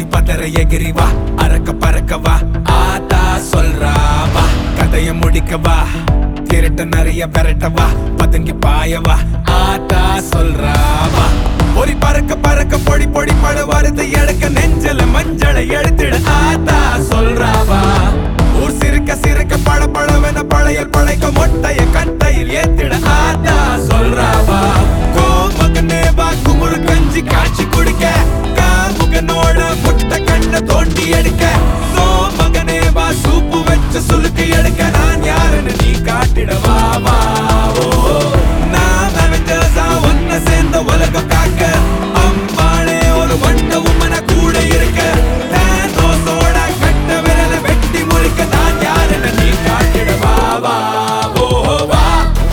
எதிரி பதற எகிரி வா அறக்க பறக்க வா ஆத்தா சொல்றா வா கதைய முடிக்க வா திருட்ட நிறைய பெரட்ட வா பதுங்கி பாய வா ஆத்தா சொல்றா வா பொறி பறக்க பறக்க பொடி பொடி பட வருது எடுக்க நெஞ்சல மஞ்சளை எடுத்துட ஆத்தா சொல்றா வா ஊர் சிறுக்க சிறுக்க பட படவென பழையல் பழைக்க மொட்டைய கட்டையில் ஏத்திட ஆத்தா சொல்றாவா கோமகனே வா குமுறு கஞ்சி காய்ச்சி குடிக்க காமுகனோட முட்டை கண்ண தோண்டி எடுக்க சோமகனே வா சூப்பு வச்சு சுலுக்கு எடுக்க நான் யாருன்னு நீ காட்டிடவா வா ஓ நான் அவெஞ்சர்ஸா ஒன்ன சேர்ந்த உலகம் காக்க அம்பாளே ஒரு வண்ட உமன கூட இருக்க தேனோஸோட கட்ட விரல வெட்டி முறிக்க நான் யாருன்னு நீ காட்டிடவா வா ஓ வா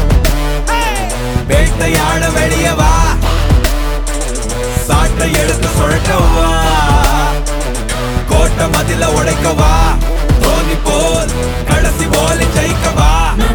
வேட்டையாட வெளிய வா சாட்டை எடுத்து சுழட்டவா கோட்டை மதில உடைக்கவா தோனி போல் கடைசி போல ஜெயிக்கவா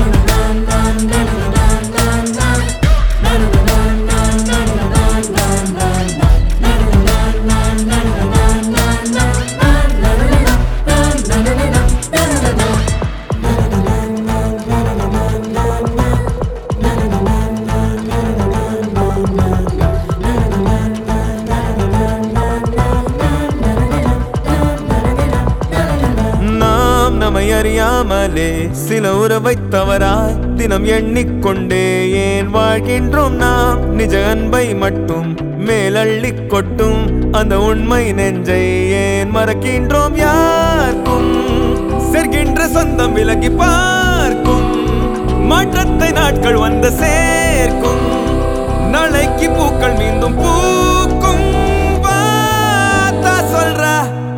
நாம் நம்மை அறியாமலே சில உறவை தவறாய் தினம் எண்ணிக்கொண்டே ஏன் வாழ்கின்றோம் நாம் நிஜ அன்பை மட்டும் மேலள்ளிக் கொட்டும் அந்த உண்மை நெஞ்சை ஏன் மறக்கின்றோம் யாருக்கும் செர்கின்ற சொந்தம் விலகி பார்க்கும் மாற்றத்தை நாட்கள் வந்து சேர்க்கும் நாளைக்கு பூக்கள் மீண்டும் பூக்கும் வாத்தா சொல்றா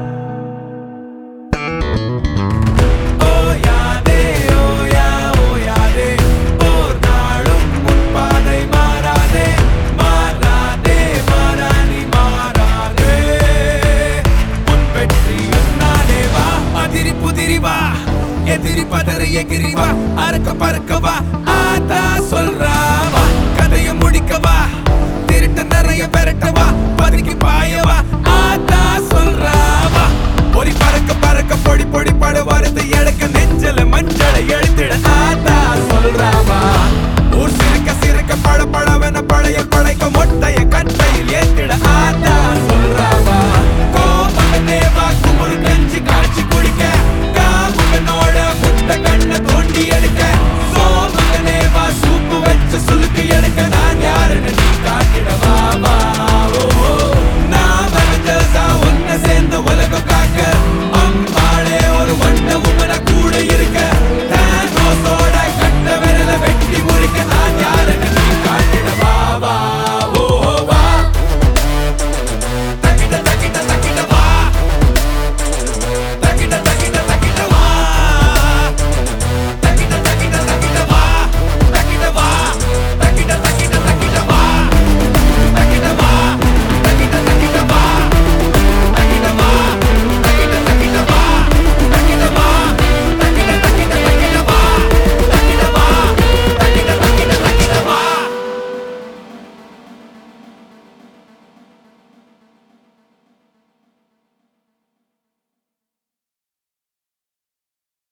ஓயாதே ஓயா ஓயாதே ஓர் நாளும் உன் பாதை மாறாதே மாறாதே மாறானி மாறாதே உன் வெற்றி உன்னாலே வா அதிரி புதிரி வா எதிரி பதற எகிரி வா அறக்க பறக்க வா ஆத்தா சொல்றா வா கதைய முடிக்க வா திருட்ட நிறைய பெரட்ட வா பதுக்கி பாய வா ஆத்தா சொல்றா வா பொறி பறக்க பறக்க பொடி பொடி பட வரது எடுக்க நெஞ்சல மஞ்சளை எழுத்திட ஆத்தா சொல்றாவா ஊர் சிறுக்க சிறுக்க பட படவென பழைய பழைக்க மொட்டைய கட்டையில் ஏத்திட